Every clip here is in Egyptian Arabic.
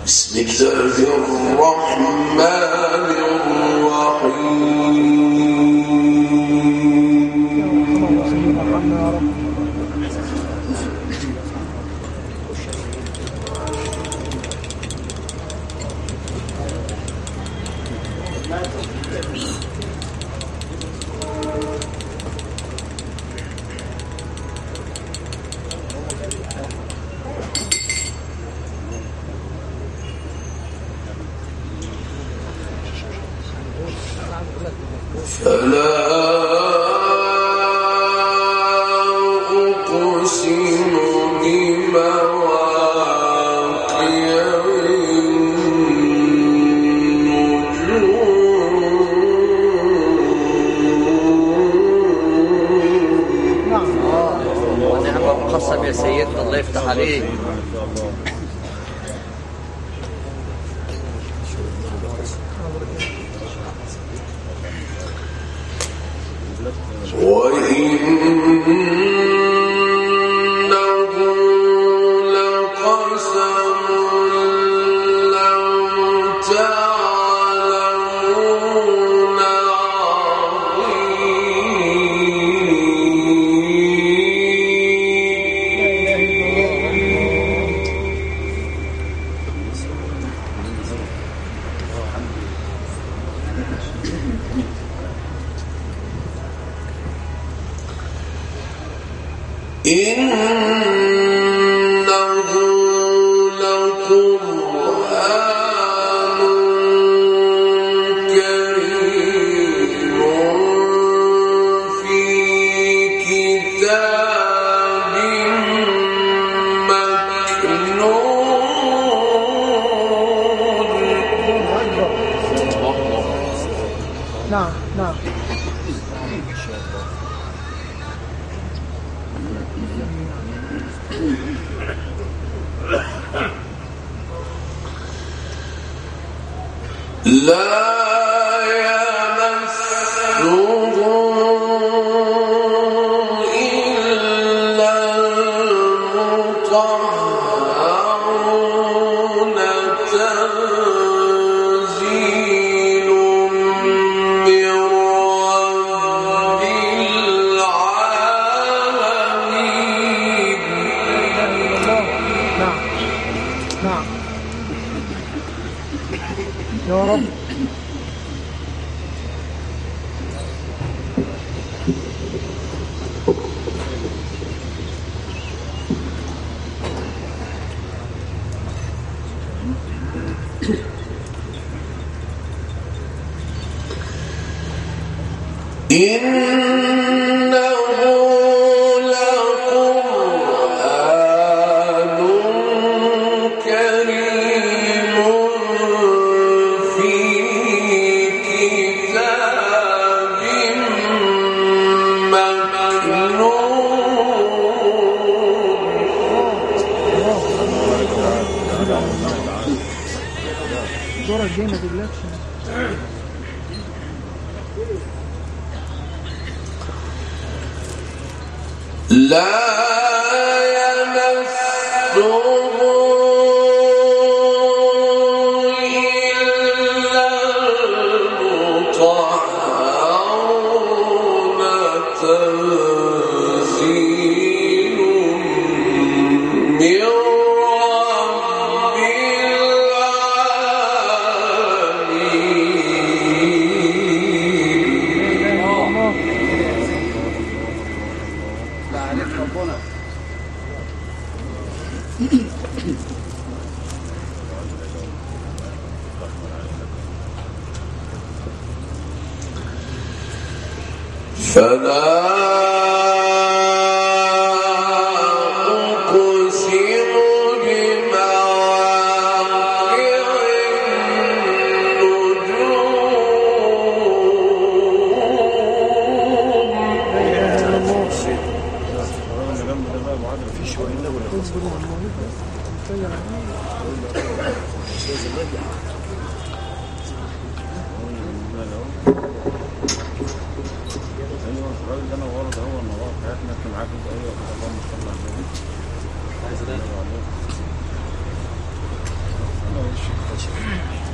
بسم الله الرحمن الرحيم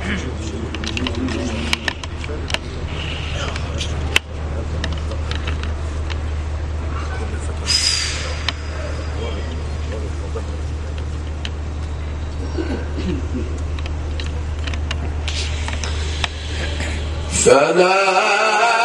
فلا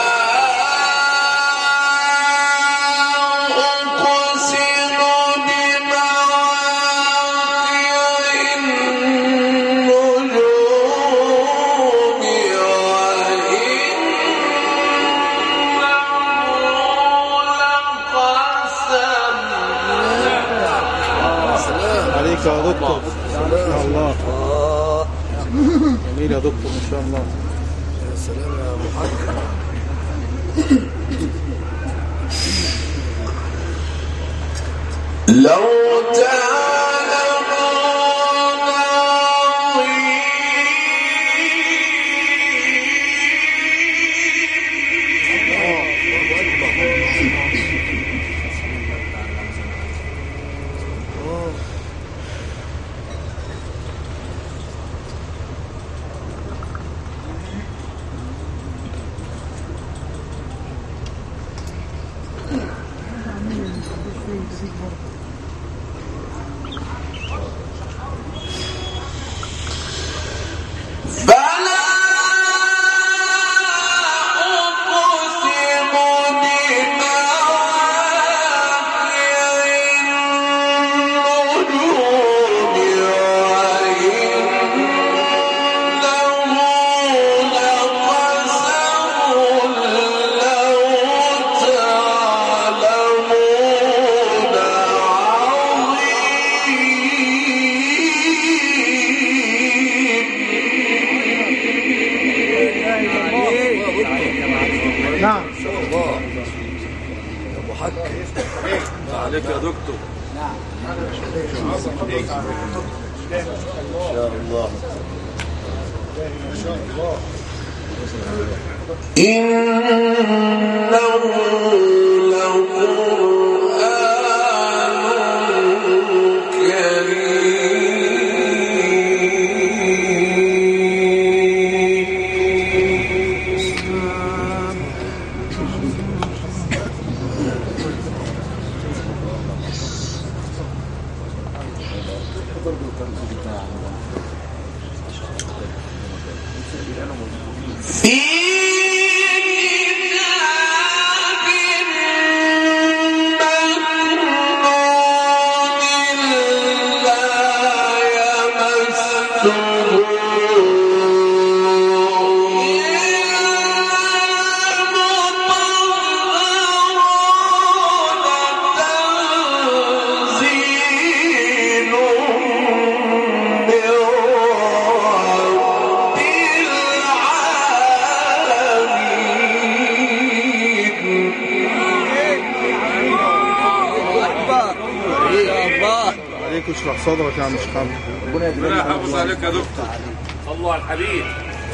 صدرك يا عم شحام ربنا يحافظ عليك يا دكتور الله على الحبيب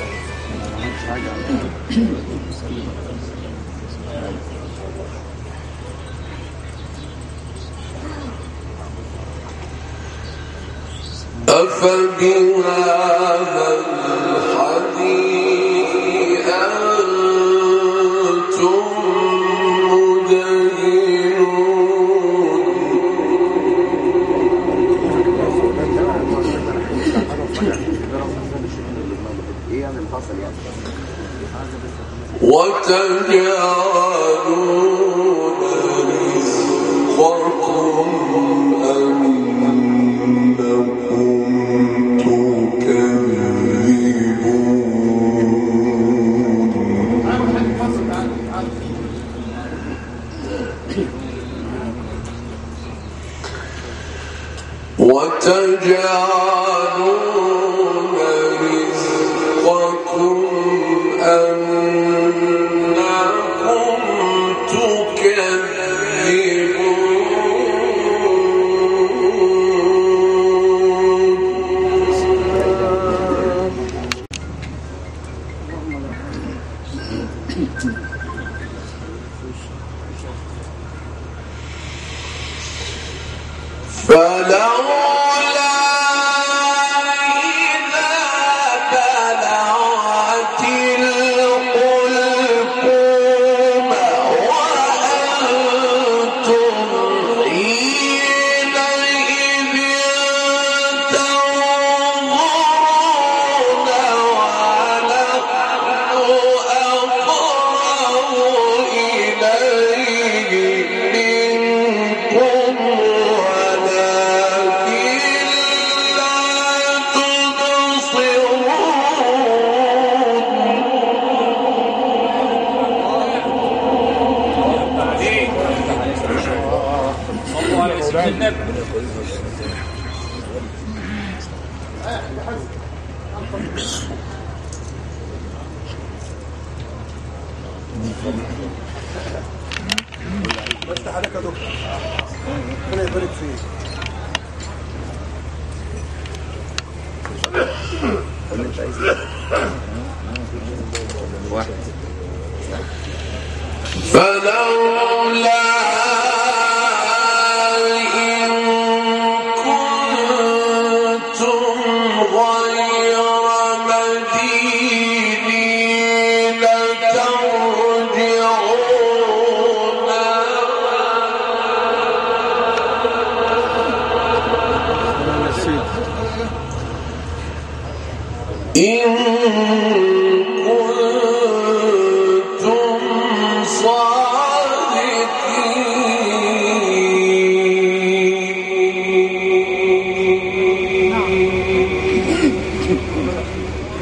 أفبهذا فلولا بفتح عليك يا دكتور ربنا يبارك فيك فلولا إن كنتم غير مدينين ترجعون نسيت إن كنتم صادقين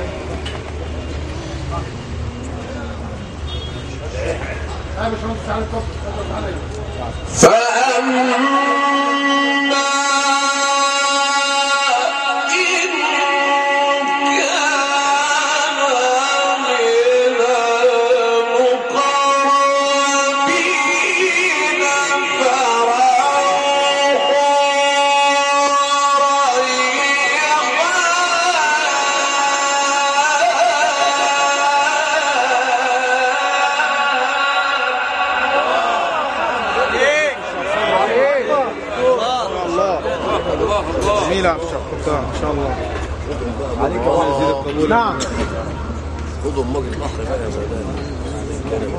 فأما إن كان من المقربين الله الله الله جميل يا عم الشيخ قبطان ما شاء الله عليك الله يزيد القبول نعم خدوا امك البحر بقى يا مولانا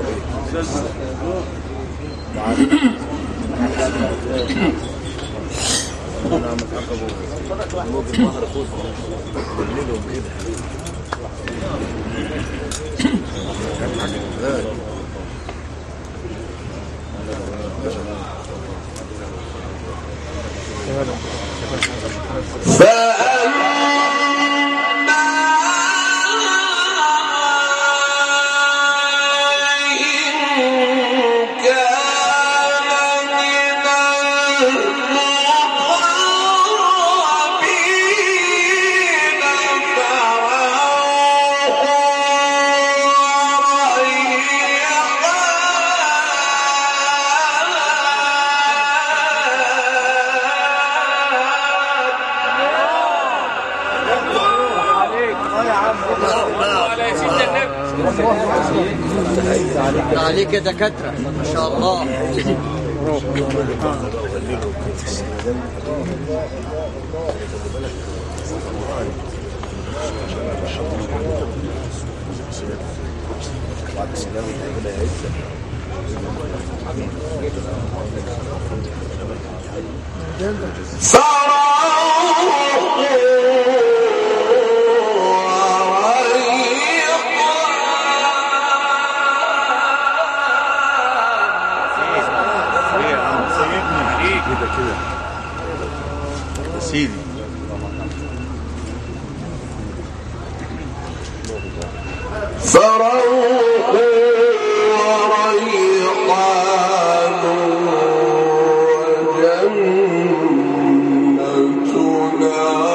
امك البحر خد كلهم كده فأما إن كان من المقربين على سيدنا النبي عليك يا دكاترة ما شاء الله كده كده يا سيدي فروح وريحان وجنة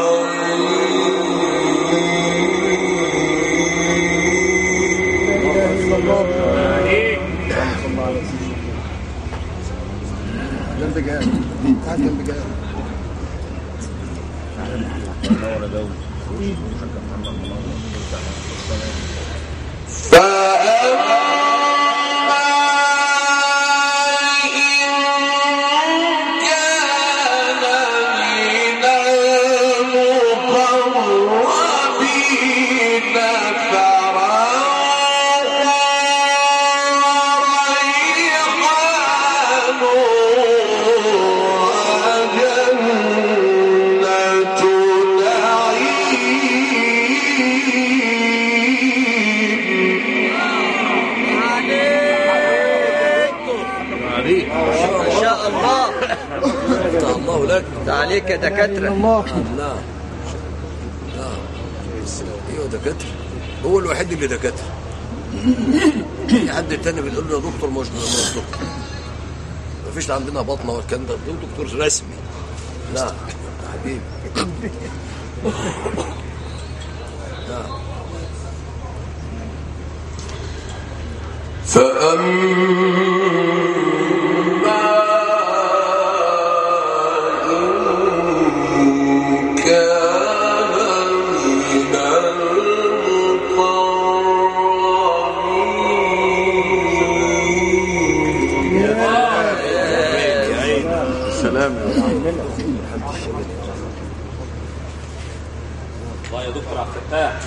جنب جاد قاعد جنب جاد فأما إن كان من المقربين فروح وريحان وجنة نعيم عليك ما شاء الله فتح الله لك عليك يا دكاترة نعم نعم ايوه دكاتره هو الوحيد اللي دكاتره في حد تاني بنقول له يا دكتور مش مش دكتور مفيش عندنا بطنه والكلام ده ده دكتور رسمي لا يا حبيبي فأما إن كان من المقربين سلام الله يا دكتور عبد الفتاح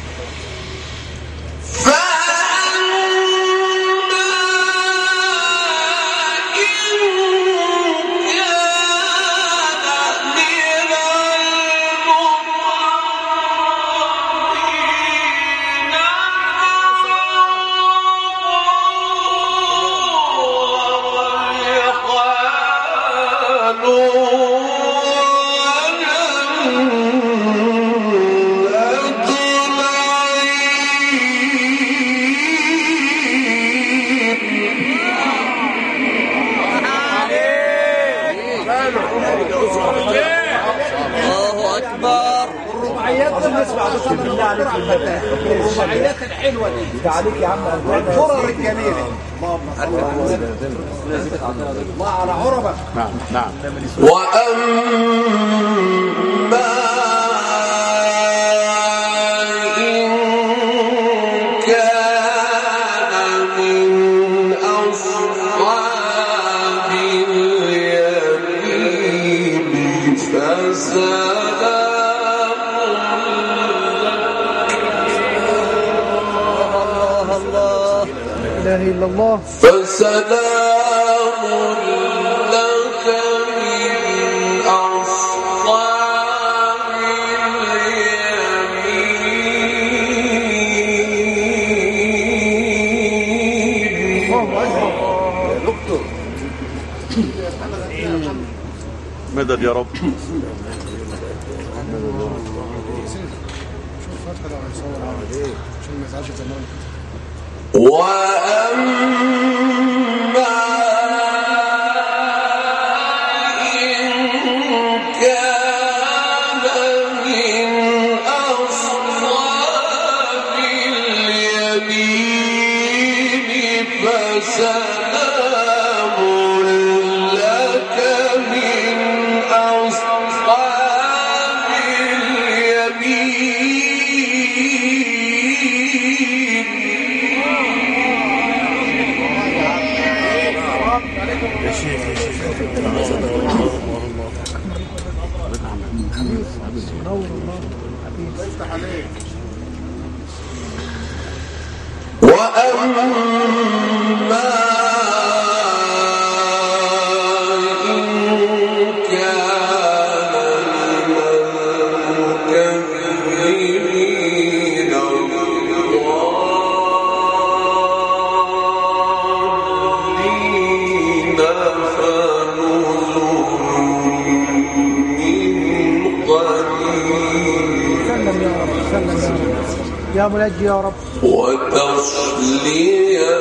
الله أكبر الرباعيات دي نسمع بس بالله عليك الرباعيات الحلوه دي عليك يا عم الفرر الجميله اللهم صل على الله على عربك نعم نعم وأما إن كان من أصحاب اليمين فسلام الله الله لا اله الا الله فسلام لك من أصحاب اليمين مدد يا رب عشان ما يزعلش زمان وأما إن كان من أصحاب اليمين فسلام لك من أصحاب اليمين وأما إن كان من المكذبين الضالين فنزل من قريب سلم يا رب سلم يا رب يا منجي يا رب وتصلية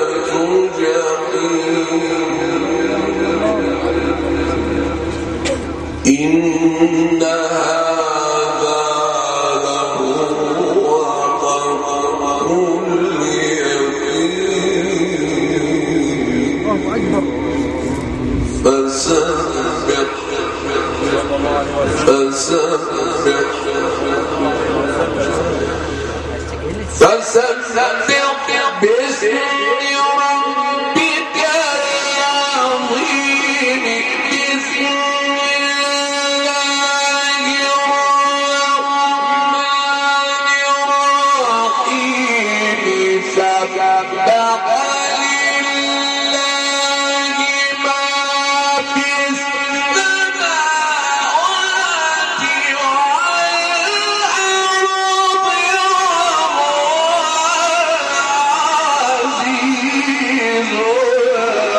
جحيم إن هذا لهو طعم اليقين الله اكبر فسبح فسبح فسبح باسم ربك العظيم بسم الله الرحمن الرحيم سبح لله ما في السماوات والأرض وهو العزيز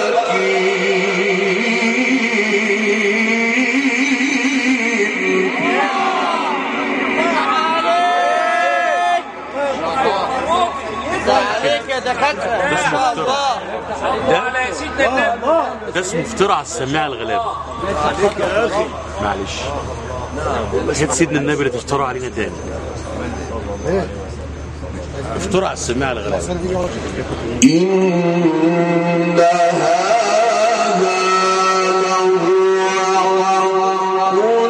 الحكيم ده عليك يا دكاترة ما شاء الله وعلى يا سيدنا النبي ده اسمه افتراء على السماعه الغلابه عليك يا اخي معلش حياة سيدنا النبي اللي تفتروا علينا تاني افتروا على السماعة الغلابة إن هذا لهو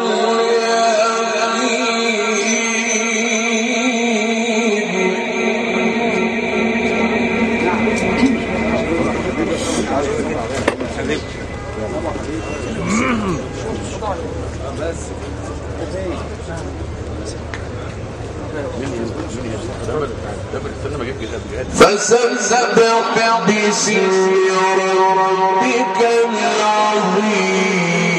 فسبح باسم ربك العظيم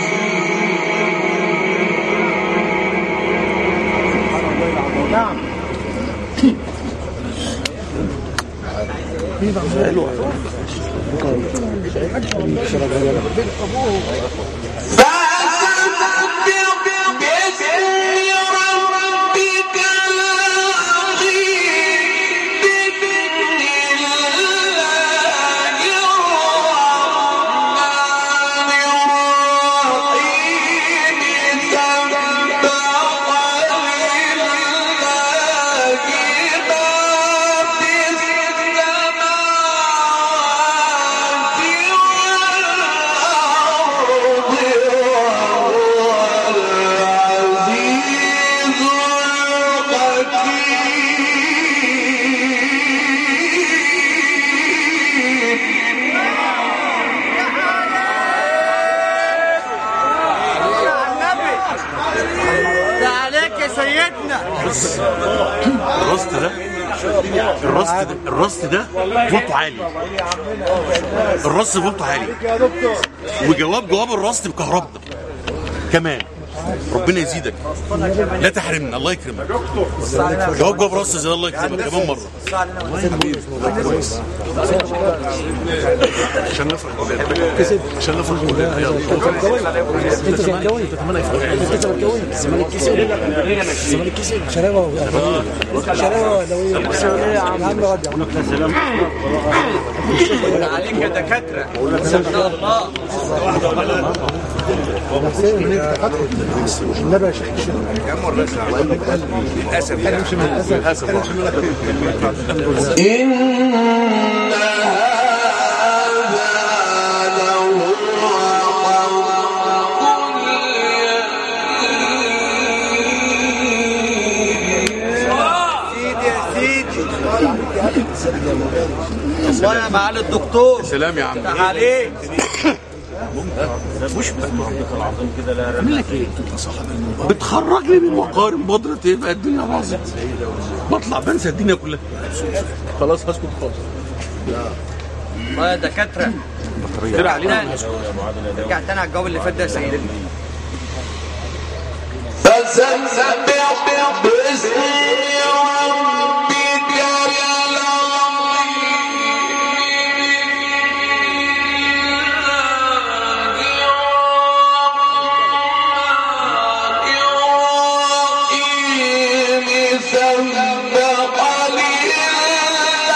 فسبح باسم ربك العظيم بسم الله الرحمن الرحيم سبح لله ما في السماوات والأرض وهو العزيز الحكيم ده عليك يا سيدنا الرصد ده الرصد ده الرصد ده فولته عالي الرصد فولته عالي يا دكتور وجواب جواب الرصد بكهربنا كمان ربنا يزيدك لا تحرمنا الله يكرمك جواب جواب رصد زي الله يكرمك كمان مره عشان نفرح عشان نفرح انت زملكاوي انت زملكاوي الزمالك كسب الزمالك كسب شراوه شراوه اهلاويه يا عم غد ده عليك يا دكاتره ما شاء الله النبي يا شيخ الشيخ إن هذا لهو حق سيدي يا سيدي والله يا معالي الدكتور سلام يا عم ده عليك بتخرجني من مقارن بودرة ايه بقى الدنيا باظت بطلع بنسى الدنيا كلها خلاص هسكت خالص والله يا دكاتره كده علينا رجع تاني على الجواب اللي فات ده يا سيدنا فسبح باسم ربك العظيم سبح لله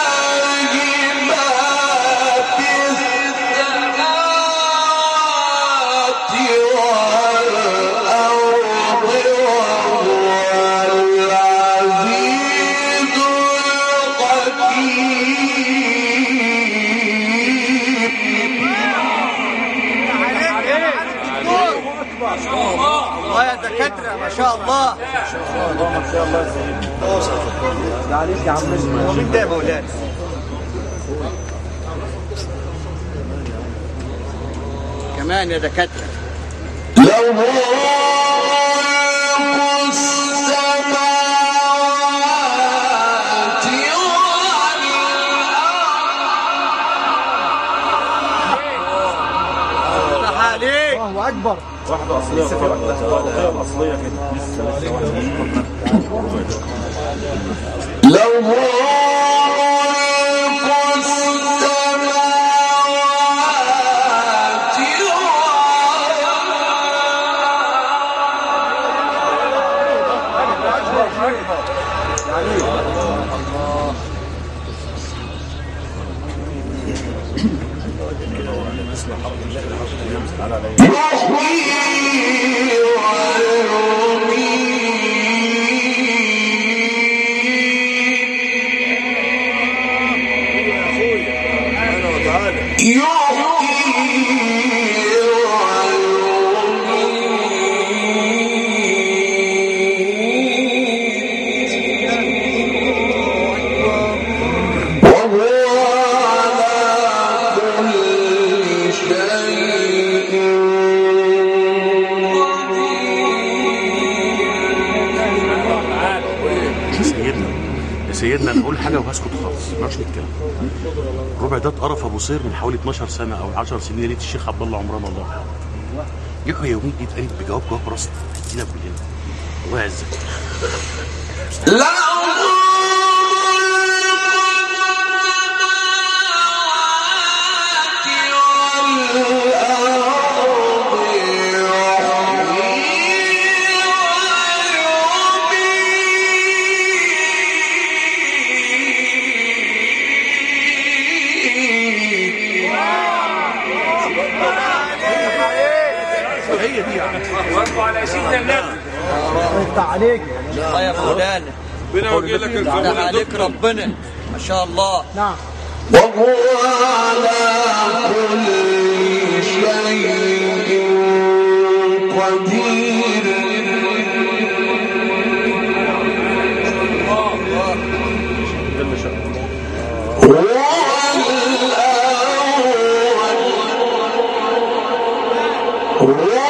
ما في السماوات والأرض وهو العزيز الحكيم والله يا دكاتره ما شاء الله ده عليك يا عم هو مين ده يا مولانا كمان يا دكاتره له ملك السماوات والأرض ده عليك الله اكبر له ملك السماوات والأرض سبحانه وتعالى يا سيدنا يا سيدنا انا اقول حاجه وهسكت خالص ما نتكلم الربع ده اتقرا في ابو صير من حوالي 12 سنه او 10 سنين يا ريت الشيخ عبد الله عمران الله يرحمه يحيى يومين دي اتقالت بجواب جواب راس تدينا كلنا الله يعزك هي دي يعني وارفع على سيدنا النبي عليك الله يا مولانا ربنا يوجه لك ده القبول يا عليك دكتور ربنا ما شاء الله نعم وهو على كل شيء قدير هو الأول هو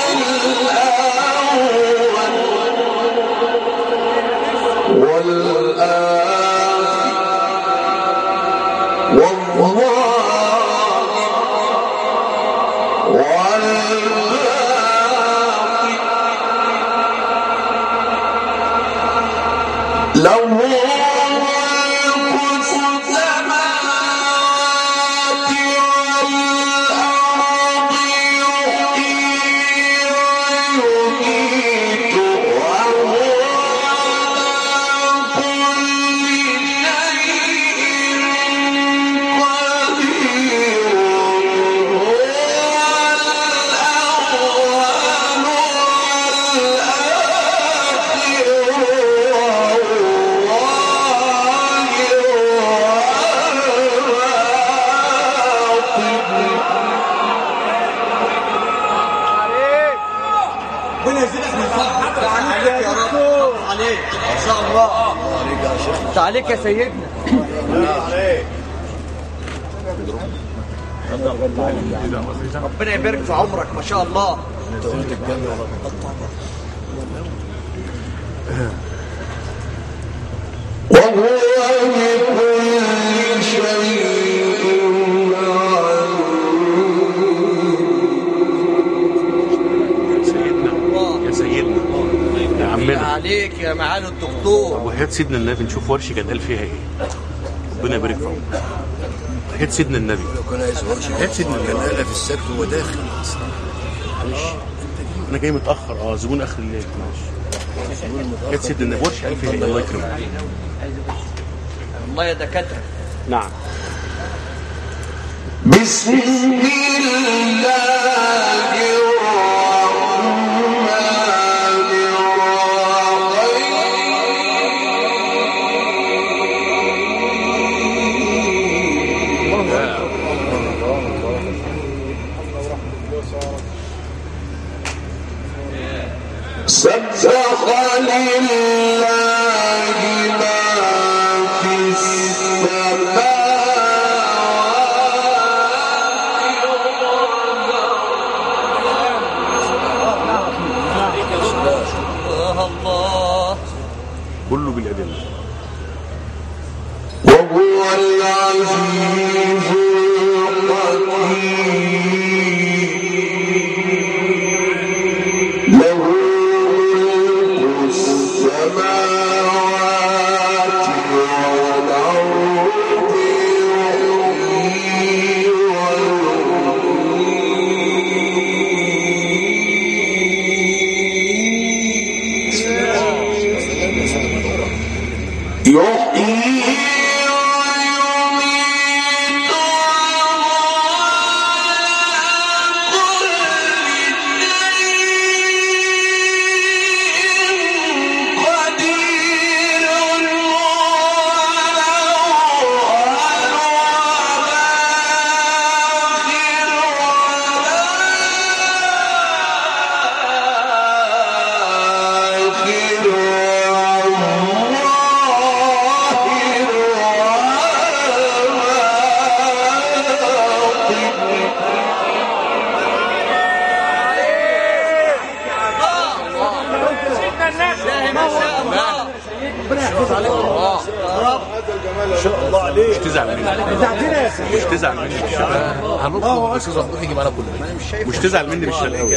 الأول والآخر والظاهر والباطن له ملك السماوات والأرض يحيي ويميت وهو على كل شيء قدير هو عليك يا رب عليك ما شاء الله انت عليك يا سيدنا ربنا يبارك في عمرك ما شاء الله وهو بكل شيء سيدنا يا سيدنا يا عمنا عليك يا معالي الدكتور وحياة سيدنا النبي نشوف ورشي كان قال فيها ايه ربنا يبارك في عمرك وحياة سيدنا النبي لو كان عايز ورش هات سيدنا كان النبي قالها في السبت وهو داخل انا جاي متاخر اه زبون اخر الليل ماشي حياة سيدنا النبي ورشي قال فيها ايه الله يكرمك والله يا دكاتره نعم بسم الله الرحمن الرحيم سبح لله ما في السماوات الله الله كله بالادله وهو العزيز الحكيم له ملك السماوات والأرض يحيي ويميت يحيي ويميت وهو ربنا يحفظك مش تزعل مني بتاعتنا يا سيدي مش تزعل مني بالشرقاوي هنطلب بس ربنا يجي معانا كلنا مش تزعل مني بالشرقاوي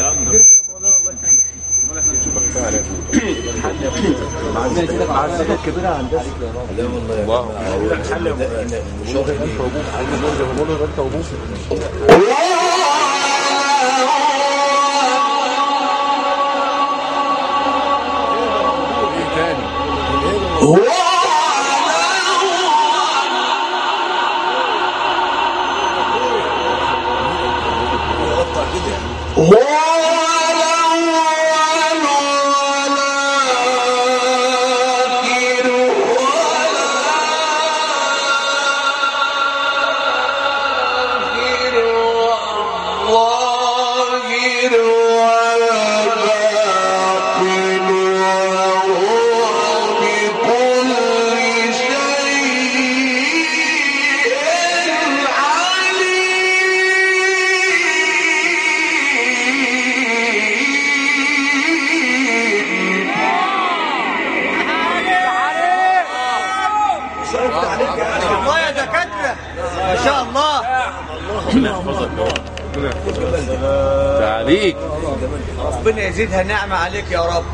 الله يا دكاتره ما شاء الله ربنا يحفظك يا رب تعاليك ربنا يزيدها نعمه عليك يا رب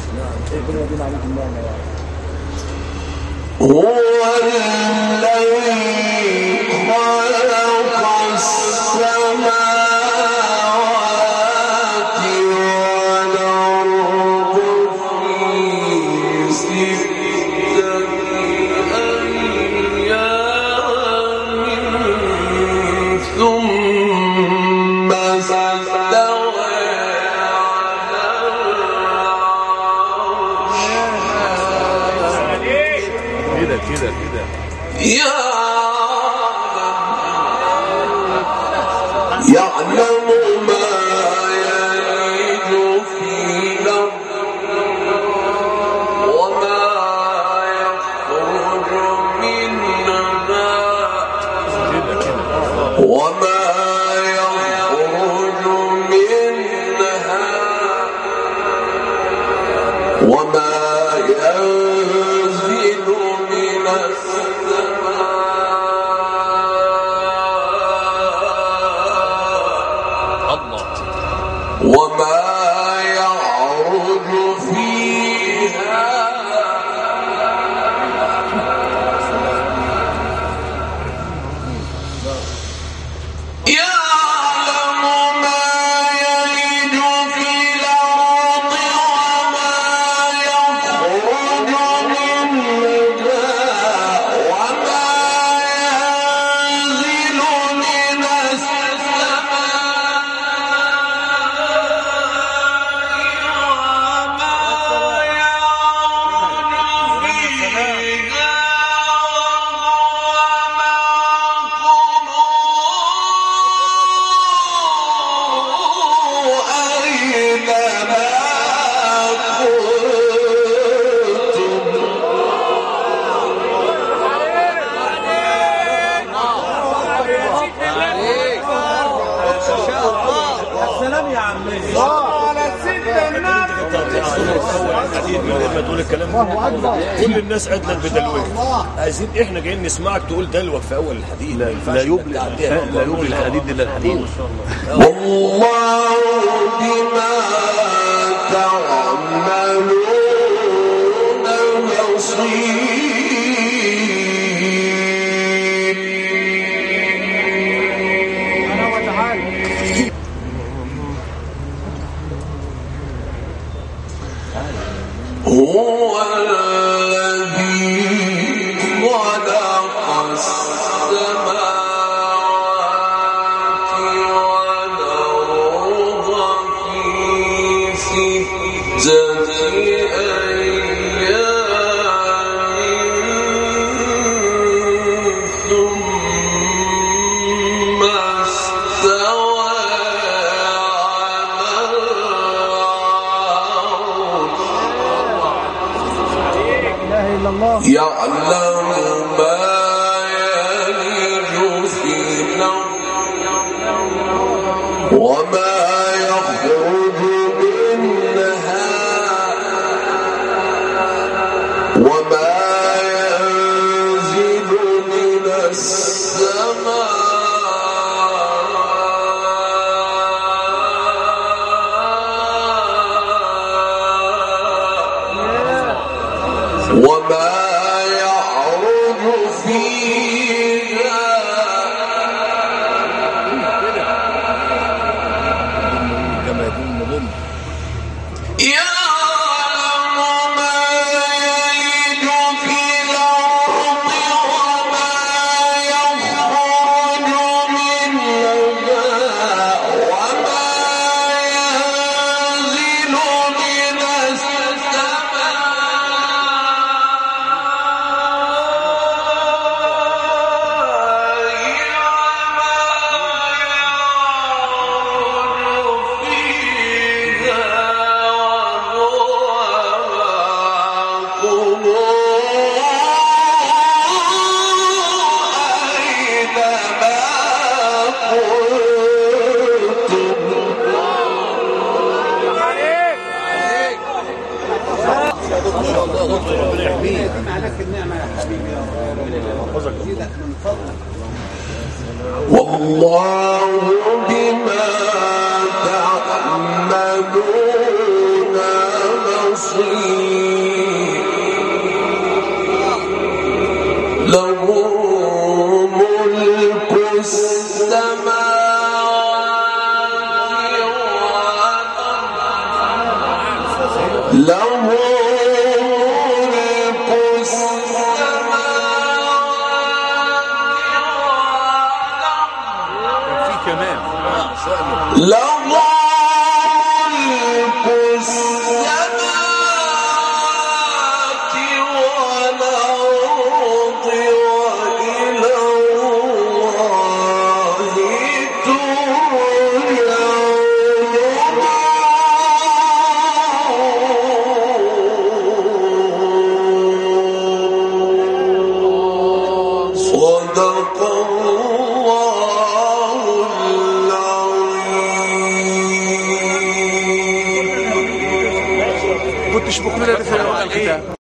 هو الذي خلق السماوات والأرض في ستة أيام ثم استوى على العرش كده كده كده يعلم يعلم ما يلج في الأرض وما يخرج منها وما يخرج منها وما ينزل من السماء الله وما يعرج فيها يعلم ما يلج في الأرض وما يخرج منها وما ينزل من سلام يا عمي قاعدين من غير ما تقول الكلام ده كل الناس عدنا البدلويه عايزين احنا جايين نسمعك تقول دلوك في اول الحديث ما ينفعش لا يبلي تعديها. لا يبلي الحديد الا الحديد والله بما تعملون بصير هو الذي خلق السماوات والأرض في ستة أيام ثم استوى على العرش يعلم ما يلج في الأرض وما يخرج منها وما وما يعرج فيها كما يكون مضم يعلم ما يلج في الأرض وما يخرج منها وما ينزل من السماء فيها وهو معكم أينما كنتم والله بما تعملون بصير له ملك السماوات والأرض له ملك السماوات في كمان له ملك السماوات والأرض وإلى الله ترجع صدق الله العظيم كنتش مكمله في الكتاب